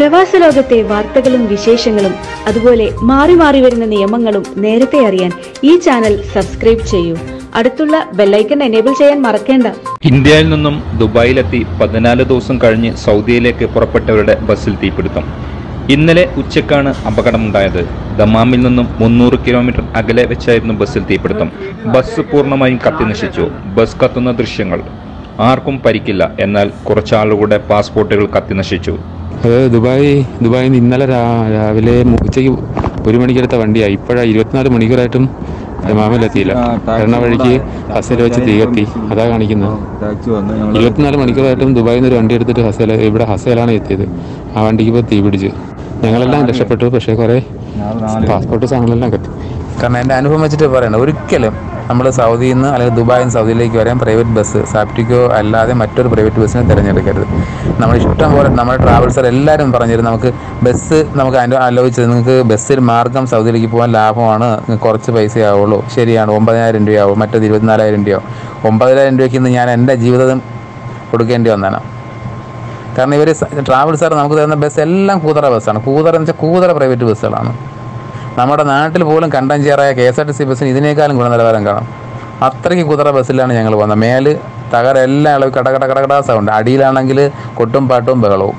പ്രവാസ ലോകത്തെ വാർത്തകളും വിശേഷങ്ങളും അതുപോലെ മാറി മാറി വരുന്ന നിയമങ്ങളും നേരത്തെ അറിയാൻ ഈ ചാനൽ സബ്സ്ക്രൈബ് ചെയ്യൂ അടുത്തുള്ള ബെല്ലൈക്കൺ എനേബിൾ ചെയ്യാൻ മറക്കേണ്ട ഇന്ത്യയിൽ നിന്നും ദുബായിലെത്തി പതിനാല് ദിവസം കഴിഞ്ഞ് സൗദിയിലേക്ക് പുറപ്പെട്ടവരുടെ ബസ്സിൽ തീപിടുത്തം ഇന്നലെ ഉച്ചക്കാണ് അപകടമുണ്ടായത് ദമാമിൽ നിന്നും മുന്നൂറ് കിലോമീറ്റർ അകലെ വെച്ചായിരുന്നു ബസ്സിൽ തീപിടുത്തം ബസ് പൂർണ്ണമായും കത്തിനശിച്ചു ബസ് കത്തുന്ന ദൃശ്യങ്ങൾ ആർക്കും പരിക്കില്ല എന്നാൽ കുറച്ചാളുകളുടെ പാസ്പോർട്ടുകൾ കത്തിനശിച്ചു അത് ദുബായ് ദുബായിൽ നിന്ന് ഇന്നലെ രാ- രാവിലെ മു- ഉച്ചയ്ക്ക് ഒരു മണിക്കെടുത്ത വണ്ടിയാണ് ഇപ്പോഴാണ് ഇരുപത്തിനാല് മണിക്കൂറായിട്ടും മാമയിലെത്തിയില്ല എണ്ണ വഴിക്ക് ഹസൽ വെച്ച് തീ കത്തി അതാ കാണിക്കുന്നത് ടാക്സി വന്ന് ഞങ്ങൾ ഇരുപത്തിനാല് മണിക്കൂറായിട്ടും ദുബായിൽ നിന്ന് ഒരു വണ്ടി എടുത്തിട്ട് ഹസൽ ഇവിടെ ഹസയിലാണ് എത്തിയത് ആ വണ്ടിക്ക് ഇപ്പോൾ തീ പിടിച്ചു ഞങ്ങളെല്ലാം രക്ഷപ്പെട്ടു പക്ഷേ കുറേ പാസ്പോർട്ട് സാധനങ്ങളെല്ലാം കത്തി കാരണം എൻ്റെ അനുഭവം വെച്ചിട്ട് പറയണം ഒരിക്കലും നമ്മൾ സൗദിയിൽ നിന്ന് അല്ലെങ്കിൽ ദുബായിൽ നിന്ന് സൗദിയിലേക്ക് വരാൻ പ്രൈവറ്റ് ബസ് സാപ്റ്റിക്കോ അല്ലാതെ മറ്റൊരു പ്രൈവറ്റ് ബസ്സിനെ തിരഞ്ഞെടുക്കരുത് നമ്മൾ ഇഷ്ടം പോലെ നമ്മുടെ ട്രാവൽസർ എല്ലാവരും പറഞ്ഞിരുന്നു നമുക്ക് ബസ് നമുക്ക് അനു ആലോചിച്ചത് നിങ്ങൾക്ക് ബസ്സിൽ മാർഗം സൗദിയിലേക്ക് പോകാൻ ലാഭമാണ് നിങ്ങൾക്ക് കുറച്ച് പൈസ ആവുള്ളൂ ശരിയാണ് ഒമ്പതിനായിരം രൂപയാവും മറ്റേത് ഇരുപത്തിനാലായിരം രൂപയാവും ഒമ്പതിനായിരം രൂപയ്ക്ക് ഇന്ന് ഞാൻ എൻ്റെ ജീവിതം കൊടുക്കേണ്ടി വന്നതാണ് കാരണം ഇവർ ട്രാവൽസാർ നമുക്ക് തരുന്ന ബസ് എല്ലാം കൂതറ ബസ്സാണ് കൂതറ എന്ന് വെച്ചാൽ കൂതറ പ്രൈവറ്റ് ബസ്സുകളാണ് നമ്മുടെ നാട്ടിൽ പോലും കണ്ടഞ്ചേറായ K S R T C ബസ്സിന് ഇതിനേക്കാളും ഗുണനിലവാരം കാണും അത്രയ്ക്ക് കുതിര ബസ്സിലാണ് ഞങ്ങൾ പോകുന്നത് മേല് തകര എല്ലാം ഇളവ് കട കട കട കട സൗണ്ട് അടിയിലാണെങ്കിൽ കൊട്ടും പാട്ടും ബഹളവും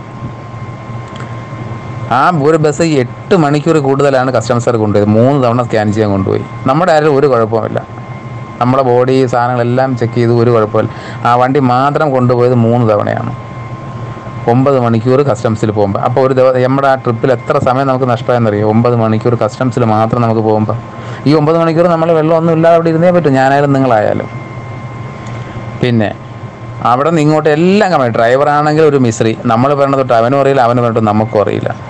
ആ ഒരു ബസ് എട്ട് മണിക്കൂർ കൂടുതലാണ് കസ്റ്റമേഴ്സാർ കൊണ്ടുപോയത് മൂന്ന് തവണ സ്കാൻ ചെയ്യാൻ കൊണ്ടുപോയി നമ്മുടെ ആരും ഒരു കുഴപ്പമില്ല നമ്മുടെ ബോഡി സാധനങ്ങളെല്ലാം ചെക്ക് ചെയ്ത് ഒരു കുഴപ്പമില്ല ആ വണ്ടി മാത്രം കൊണ്ടുപോയത് മൂന്ന് തവണയാണ് ഒമ്പത് മണിക്കൂർ കസ്റ്റംസിൽ പോകുമ്പോൾ അപ്പോൾ ഒരു ദിവസം നമ്മുടെ ആ ട്രിപ്പിൽ എത്ര സമയം നമുക്ക് നഷ്ടമായെന്നറിയോ ഒമ്പത് മണിക്കൂർ കസ്റ്റംസിൽ മാത്രം നമുക്ക് പോകുമ്പോൾ ഈ ഒമ്പത് മണിക്കൂർ നമ്മൾ വെള്ളമൊന്നും ഇല്ലാതെ അവിടെ ഇരുന്നേ പറ്റും ഞാനായാലും നിങ്ങളായാലും പിന്നെ അവിടെ നിന്ന് ഇങ്ങോട്ട് എല്ലാം കമ്മി ഡ്രൈവർ ആണെങ്കിൽ ഒരു മിശ്രി നമ്മൾ പറയണത് തൊട്ട് അവനും അറിയില്ല അവന് പറഞ്ഞിട്ട് നമുക്കും അറിയില്ല